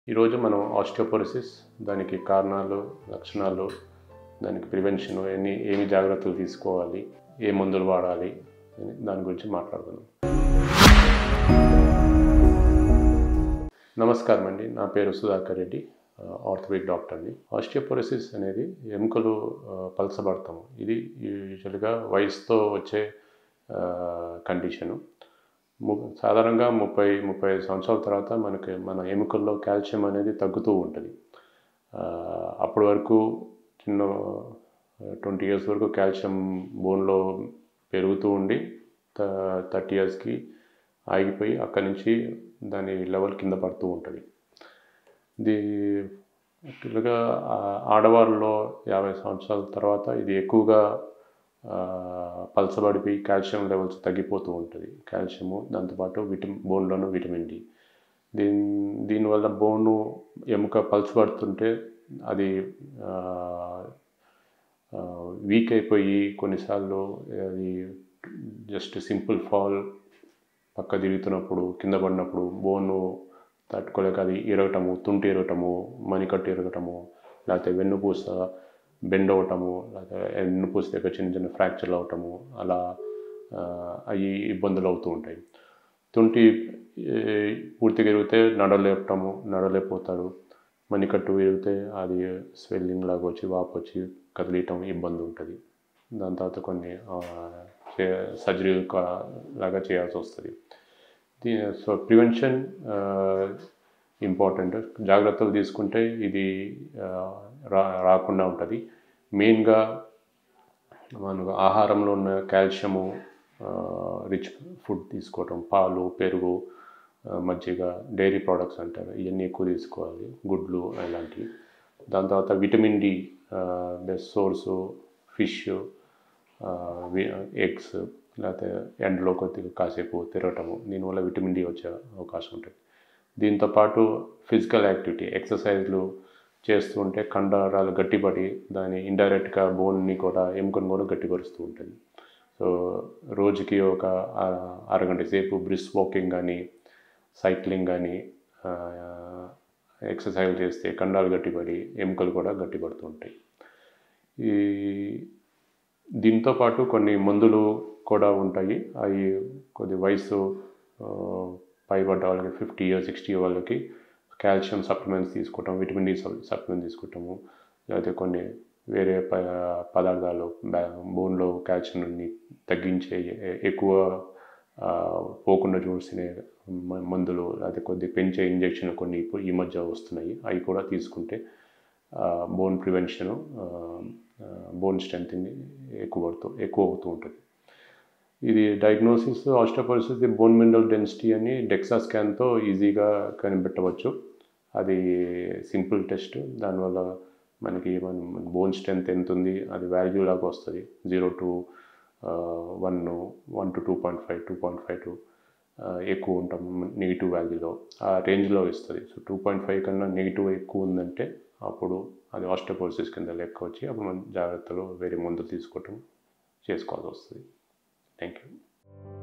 ఈరోజు మనం ఆస్టియోపోరోసిస్ దానికి కారణాలు లక్షణాలు దానికి ప్రివెన్షన్ ఎన్ని ఏమి జాగ్రత్తలు తీసుకోవాలి ఏ మందులు వాడాలి అని దాని గురించి మాట్లాడుకుందాం నమస్కారం అండి నా పేరు సుధాకర్ రెడ్డి ఆర్థోపెడిక్ డాక్టర్ని ఆస్టియోపోరోసిస్ అనేది ఎముకలు ఆ, పలచబడతాము ఇది యూజువల్గా వయసుతో వచ్చే కండిషను ము సాధారణంగా ముప్పై ముప్పై ఐదు సంవత్సరాల తర్వాత మనకి మన ఎముకల్లో కాల్షియం అనేది తగ్గుతూ ఉంటుంది ఆ, అప్పటి వరకు చిన్న ట్వంటీ ఇయర్స్ వరకు కాల్షియం బోన్లో పెరుగుతూ ఉండి థర్టీ ఇయర్స్కి ఆగిపోయి అక్కడి నుంచి దాని లెవెల్ కింద పడుతూ ఉంటుంది ఇది యాక్చువల్గా ఆ- ఆడవాళ్ళలో యాభై సంవత్సరాల తర్వాత ఇది ఎక్కువగా ఆ, పలచబడిపోయి కాల్షియం లెవెల్స్ తగ్గిపోతూ ఉంటుంది కాల్షియము దాంతోపాటు విటమిన్ బోన్లోను విటమిన్ డి దీని దీనివల్ల బోను ఎముక పలచబడుతుంటే అది వీక్ అయిపోయి కొన్నిసార్లు అది జస్ట్ సింపుల్ ఫాల్ పక్క తిరుగుతున్నప్పుడు కింద పడినప్పుడు బోను తట్టుకోలేక అది ఇరగటము తుంటి ఇరగటము మణికట్టు ఇరగటము లేకపోతే వెన్నుపూస బెండ్ అవ్వటము లేకపోతే వెన్నుపూస దగ్గర చిన్న చిన్న ఫ్రాక్చర్లు అవటము అలా ఆ, అవి ఇబ్బందులు అవుతూ ఉంటాయి తుంటి ఏ, పూర్తిగా ఇరిగితే నడలేపటము నడలేకపోతారు మణికట్టు విరిగితే అది స్వెల్లింగ్ లాగా వచ్చి వాపు వచ్చి కదిలియటం ఇబ్బంది ఉంటుంది దాని తర్వాత కొన్ని సర్జరీ లాగా చేయాల్సి వస్తుంది దీ సో ప్రివెన్షన్ ఇంపార్టెంట్ జాగ్రత్తలు తీసుకుంటే ఇది ఆ, రా రాకుండా ఉంటుంది మెయిన్గా మనకు ఆహారంలో ఉన్న కాల్షియము రిచ్ ఫుడ్ తీసుకోవటం పాలు పెరుగు ఆ, మజ్జిగ డైరీ ప్రోడక్ట్స్ అంటారు ఇవన్నీ ఎక్కువ తీసుకోవాలి గుడ్లు అలాంటివి దాని తర్వాత vitamin D best source fish eggs లేకపోతే ఎండలో కొద్దిగా కాసేపు తిరగటము దీనివల్ల విటమిన్ డి వచ్చే అవకాశం ఉంటుంది దీంతో పాటు ఫిజికల్ యాక్టివిటీ ఎక్సర్సైజ్లు చేస్తూ ఉంటే కండరాలు గట్టిపడి దాని ఇండైరెక్ట్గా బోన్ని కూడా ఎముకను కూడా గట్టిపరుస్తూ ఉంటుంది సో రోజుకి ఒక ఆ- అరగంట సేపు బ్రిస్ వాకింగ్ కానీ సైక్లింగ్ కానీ ఎక్సర్సైజ్ చేస్తే కండాలు గట్టిపడి ఎముకలు కూడా గట్టిపడుతూ ఉంటాయి ఈ దీంతో పాటు కొన్ని మందులు కూడా ఉంటాయి అవి కొద్ది వయసు ఆ, పైబడ్డ వాళ్ళకి ఫిఫ్టీ ఇయర్స్ సిక్స్టీ వాళ్ళకి కాల్షియం సప్లిమెంట్స్ తీసుకోవటం విటమిన్ డి సప్లిమెంట్ తీసుకోవటము లేకపోతే కొన్ని వేరే ప పదార్థాలు బోన్లో కాల్షియంని తగ్గించే ఎ- ఎక్కువ ఆ, పోకుండా చూసిన మ- మందులు లేకపోతే కొద్ది పెంచే ఇంజెక్షన్ కొన్ని ఇప్పుడు ఈ మధ్య వస్తున్నాయి అవి కూడా తీసుకుంటే బోన్ ప్రివెన్షన్ బోన్ స్ట్రెంగ్త్ ఎక్కువ పడుతూ ఎక్కువ అవుతూ ఉంటుంది ఇది diagnosis osteoporosis bone mineral density అని డెక్సా స్కాన్తో ఈజీగా కనిపెట్టవచ్చు అది సింపుల్ టెస్ట్ దానివల్ల మనకి మన బోన్ స్ట్రెంత్ ఎంత ఉంది అది వాల్యూ లాగా వస్తుంది zero to one one to two point five two point five to ఎక్కువ ఉంటాం నెగిటివ్ వాల్యూలో ఆ రేంజ్లో ఇస్తుంది సో టూ పాయింట్ ఫైవ్ కన్నా నెగిటివ్ ఎక్కువ ఉందంటే అప్పుడు అది ఆస్టోపోరోసిస్ కింద లెక్క వచ్చి అప్పుడు మనం జాగ్రత్తలు వేరే మందులు తీసుకోవటం చేసుకోవాల్సి వస్తుంది థ్యాంక్ యూ